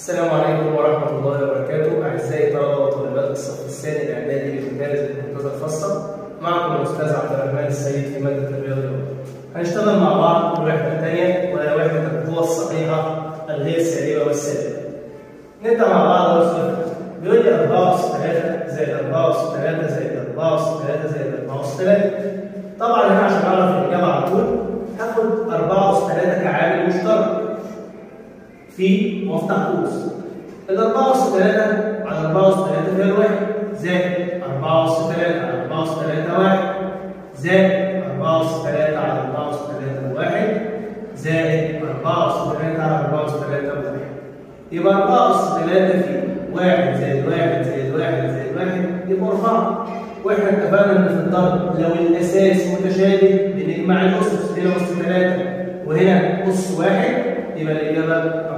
السلام عليكم ورحمة الله وبركاته أعزائي طلبة وطالبات الصف الثاني الإعدادي لمدارس المنتزه الخاصة معكم الأستاذ عبد الرحمن السيد في مادة الرياضيات. هنشتغل مع بعض الوحدة الثانية وهي وحدة القوة الصحيحة الغير سالبة والسالبة. نبدأ مع بعض ونصفر. بيقول لي 4 أس 3 زائد 4 أس 3 زائد 4 أس 3 زائد 4 أس 3. طبعا هنا عشان أعرف الإجابة على طول هاخد 4 أس 3 كعامل مشترك. في مفتاح قوس الأربعة أس 3 على 4 أس 3 فيها الواحد زائد 4 أس 3 على 4 أس 3 واحد زائد 4 أس 3 على 4 أس 3 واحد زائد 4 أس 3 على 4 أس 3 واحد يبقى 4 أس 3 في 1 زائد 1 زائد 1 زائد 1 يبقى 4 واحنا اتفقنا ان في الضرب لو الاساس متشابه بنجمع الاسس هنا اس 3 وهنا اس 1 يبقى الإجابة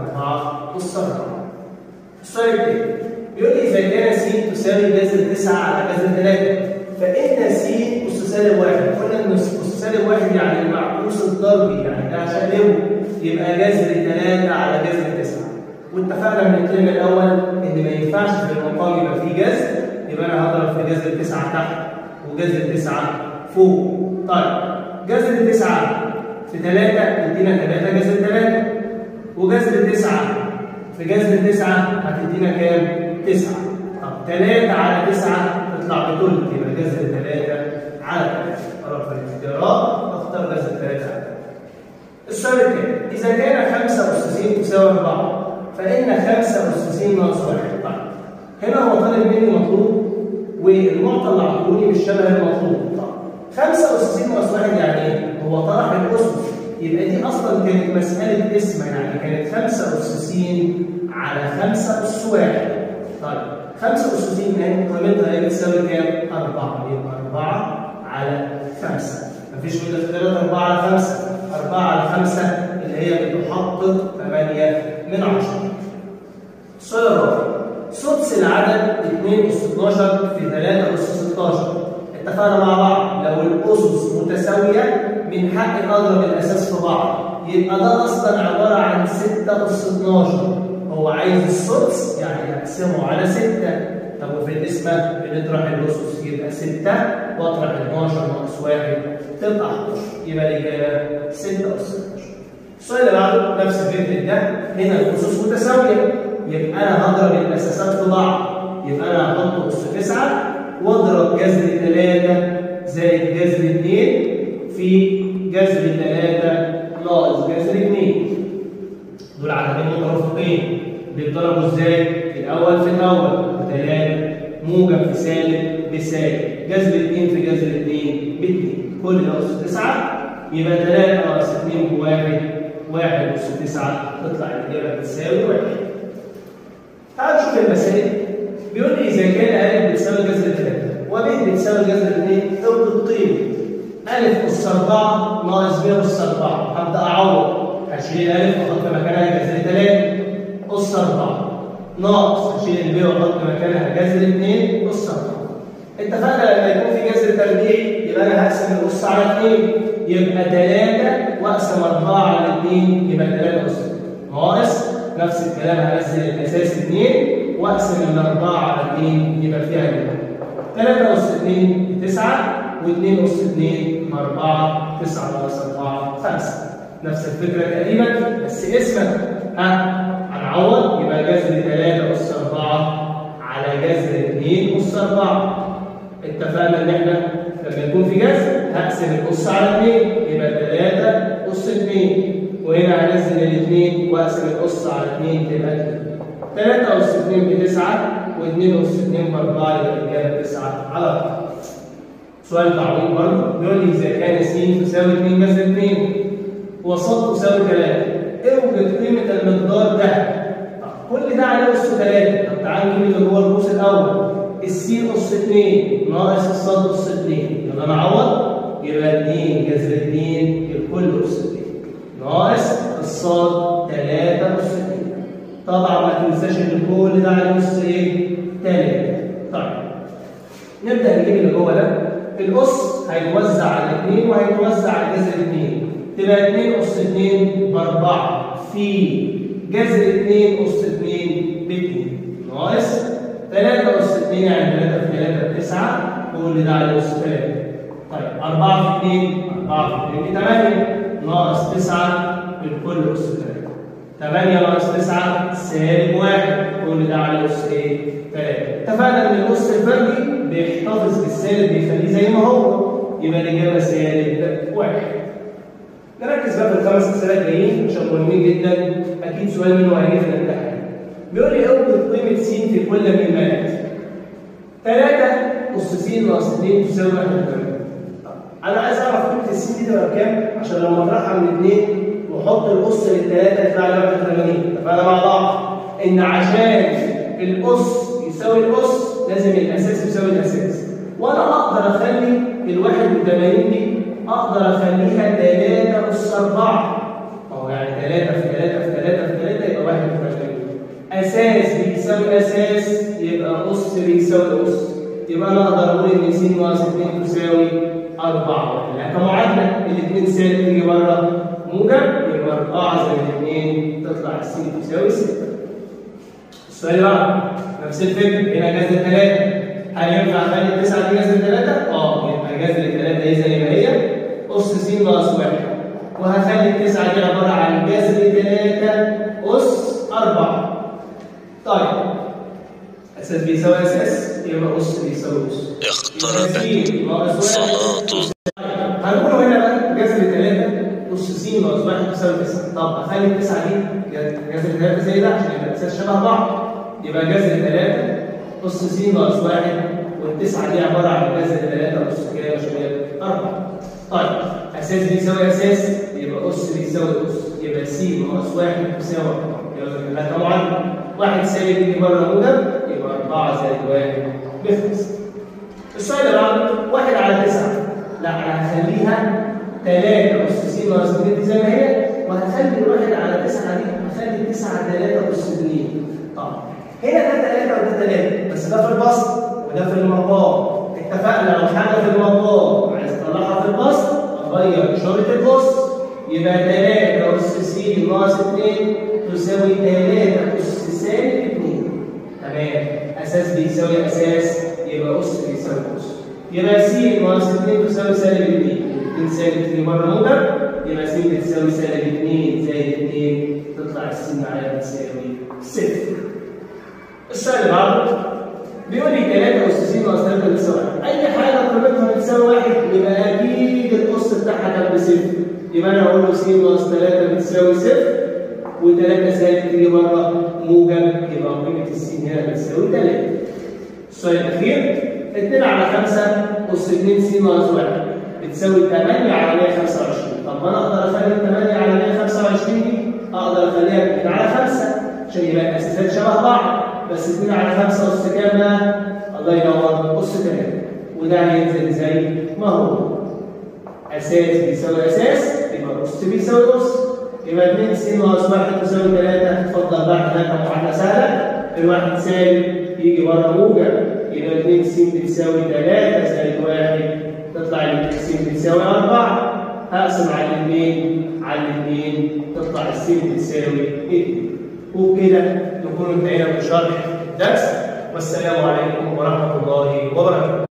4 أس 4. السؤال الثاني بيقول لي إذا كان س تساوي جذر 9 على جذر 3 فإن س أس سالب 1 قلنا إن أس سالب 1 يعني المعكوس الضربي يعني ده هشقلبه يبقى جذر 3 على جذر 9 واتفقنا من الترم الأول إن ما ينفعش في المقام يبقى فيه جذر يبقى أنا هضرب في جذر 9 تحت وجذر 9 فوق. طيب جذر 9 في 3 يدينا 3 جذر 3 وجذر 9 في جذر 9 هتدينا كام؟ 9 طب 3 على 9 تطلع بثلث يبقى جذر 3 على 3 اروح في الاختيارات اختار جذر 3 على 3 السؤال الثاني اذا كان 5 اس س تساوي 4 فان 5 اس س ناقص 1 طيب هنا هو طالب مني مطلوب والمعطى اللي عطوني مش شبه المطلوب طب 5 اس س ناقص 1 يعني ايه؟ هو طرح الاسس يبقى دي اصلا كانت مساله اسم يعني كانت 5 اس س على 5 اس 1 طيب 5 اس س قيمتها هي بتساوي كام؟ 4 يبقى 4 على 5 مفيش من الاختيارات 4 على 5 4 على 5 اللي هي بتحقق 8 من 10 السؤال الرابع سدس العدد 2 اس 12 في 3 اس 16 اتفقنا مع بعض لو الاسس متساويه من حق اضرب الاساس في بعض يبقى ده اصلا عباره عن 6 اس 12 هو عايز السدس يعني اقسمه على 6 طب وفي القسمه بنطرح الاسس يبقى 6 واطرح 12 ناقص 1 تبقى 11 يبقى الاجابه 6 اس 12 السؤال اللي بعده نفس فكره ده هنا الاسس متساويه يبقى انا هضرب الاساسات في بعض يبقى انا هحط اس 9 واضرب جذر 3 زائد جذر 2 في جذر 3 ناقص جذر 2 دول عددين مترافقين بيتضربوا ازاي؟ في الاول في الاول 3 موجب في سالب بسالب جذر 2 في جذر 2 ب 2 كل ده اس 9 يبقى 3 ناقص 2 بواحد 1 اس 9 تطلع الاجابه بتساوي 1 تعال نشوف المسائل بيقول لي اذا كان ا بتساوي جذر 3 وب بتساوي جذر 2 اوجد قيمه أ أس 4 ناقص ب أس 4 هبدأ أعوض هشيل أ وأحط مكانها جذر 3 أس 4 ناقص هشيل الب وأحط مكانها جذر 2 أس 4 اتفقنا لما يكون في جذر تربيعي يبقى أنا هقسم الأس على 2 يبقى 3 وأقسم 4 على 2 يبقى 3 أس ناقص نفس الكلام هنزل الأساس 2 وأقسم الأربعة على 2 يبقى فيها 3 أس 2 9 و2 أس 2 4 9 ناقص 4 5 نفس الفكرة تقريبا بس اسمك ها هنعوض يبقى جذر 3 أس 4 على جذر 2 أس 4 اتفقنا إن إحنا لما يكون في جذر هقسم الأس على 2 يبقى 3 أس 2 وهنا هنزل الاثنين واقسم الأس على 2 تبقى 2 3 أس 2 ب 9 و2 أس 2 ب 4 يبقى الإجابة 9 على 4 سؤال تعويض برضه بيقول لي اذا كان س تساوي 2 جذر 2 وص تساوي 3 اوجد قيمه المقدار ده طب كل ده عليه اس 3 طب تعالى نجيب اللي جوه القوس الاول الس اس 2 ناقص الصاد اس 2 يلا نعوض يبقى 2 جذر 2 الكل اس 2 ناقص الصاد 3 اس 2 طبعا ما تنساش ان كل ده عليه اس ايه؟ 3 طيب نبدا نجيب اللي جوه ده الأس هيتوزع على 2 وهيتوزع على جذر 2 تبقى 2 أس 2 ب 4 في جذر 2 أس 2 2 ناقص 3 أس 2 يعني 3 في 3 9 كل ده على أس 3 طيب 4 في 2 4 في 2 8 ناقص 9 الكل أس 3 8 ناقص 9 سالب 1 كل ده على أس إيه؟ 3 اتفقنا إن الأس الفردي بيحتفظ بالسالب بيخليه زي ما هو يبقى الإجابة سالب 1 نركز بقى في الخمس أسئلة الجايين عشان مهمين جدا أكيد سؤال منه هيجي في الامتحان بيقول لي اوجد قيمة س في كل من مات 3 أس س ناقص 2 تساوي 1 أنا عايز أعرف قيمة الس دي تبقى بكام عشان لما أطرحها من 2 واحط الأس للثلاثة يطلع لي 81 اتفقنا مع بعض إن عشان الأس يساوي الأس لازم الأساس يساوي الأساس وأنا أقدر أخلي ال 81 دي أقدر أخليها 3 أس 4 أهو يعني 3 في 3 في 3 في 3 يبقى 81 أساس بيساوي أساس يبقى أس بيساوي أس يبقى أنا أقدر أقول إن س ناقص 2 تساوي 4 يعني كمعادلة الاثنين سالب تيجي بره موجب يبقى 4 زائد 2 تطلع س تساوي 6 السؤال اللي بعده نفس الفكرة هنا جذر 3 هل ينفع أخلي التسعة دي جذر 3؟ أه يبقى جذر 3 هي زي ما هي أس س ناقص 1 وهخلي التسعة دي عبارة عن جذر 3 أس 4 طيب أساس بيساوي أساس يبقى أس بيساوي أس اقتربت صلاة هنقول هنا بقى جذر 3 أس س ناقص 1 تساوي 9 طب أخلي التسعة دي جذر 3 زي ده عشان يبقى الأساس شبه بعض يبقى جذر 3 أس س ناقص 1 والتسعة دي عبارة عن جذر 3 أس كام يا شباب؟ 4 طيب أساس بيساوي أساس يبقى أس بيساوي أس يبقى س ناقص 1 تساوي 4 يلا ثلاثة معادلة واحد سالب يجي بره موجب يبقى 4 زائد 1 بخمسة السؤال اللي بعده واحد على 9 لا أنا هخليها 3 أس س ناقص 2 دي زي ما هي وهخلي الواحد على 9 دي هخلي التسعة 3 أس 2 طب هنا ده 3 وده 3 بس ده في البسط وده في المقام اتفقنا لو حاجه في المقام عايز اطلعها في البسط اغير اشاره البسط يبقى 3 اس س ناقص 2 تساوي 3 اس سالب 2 تمام اساس بيساوي اساس يبقى اس بيساوي اس يبقى س ناقص 2 تساوي سالب 2 2 سالب 2 بره موجب يبقى س بتساوي سالب 2 زائد 2 تطلع الس معايا بتساوي 6 السؤال اللي بعده بيقول لي 3 اس س ناقص 3 بتساوي 1 اي حاجه قيمتها بتساوي 1 يبقى اكيد الاس بتاعها كان بصفر يبقى انا اقول له س ناقص 3 بتساوي صفر و3 سالب تيجي بره موجب يبقى قيمه الس هنا بتساوي 3 السؤال الاخير 2 على 5 اس 2 س ناقص 1 بتساوي 8 على 125 طب ما انا اقدر اخلي 8 على 125 دي اقدر اخليها 2 على 5 عشان يبقى الاساسات شبه بعض بس 2 على 5 اس كام بقى؟ الله ينور اس 3 وده هينزل زي ما هو اساس بيساوي اساس يبقى اس بيساوي اس يبقى 2 س ناقص 1 تساوي 3 اتفضل بقى هناك معادله سهله الواحد سالب يجي بره موجب يبقى 2 س بتساوي 3 زائد 1 تطلع ال 2 س بتساوي 4 هقسم على الاثنين على الاثنين تطلع الس بتساوي 2 وبكده نكون انتهينا من شرح الدرس والسلام عليكم ورحمه الله وبركاته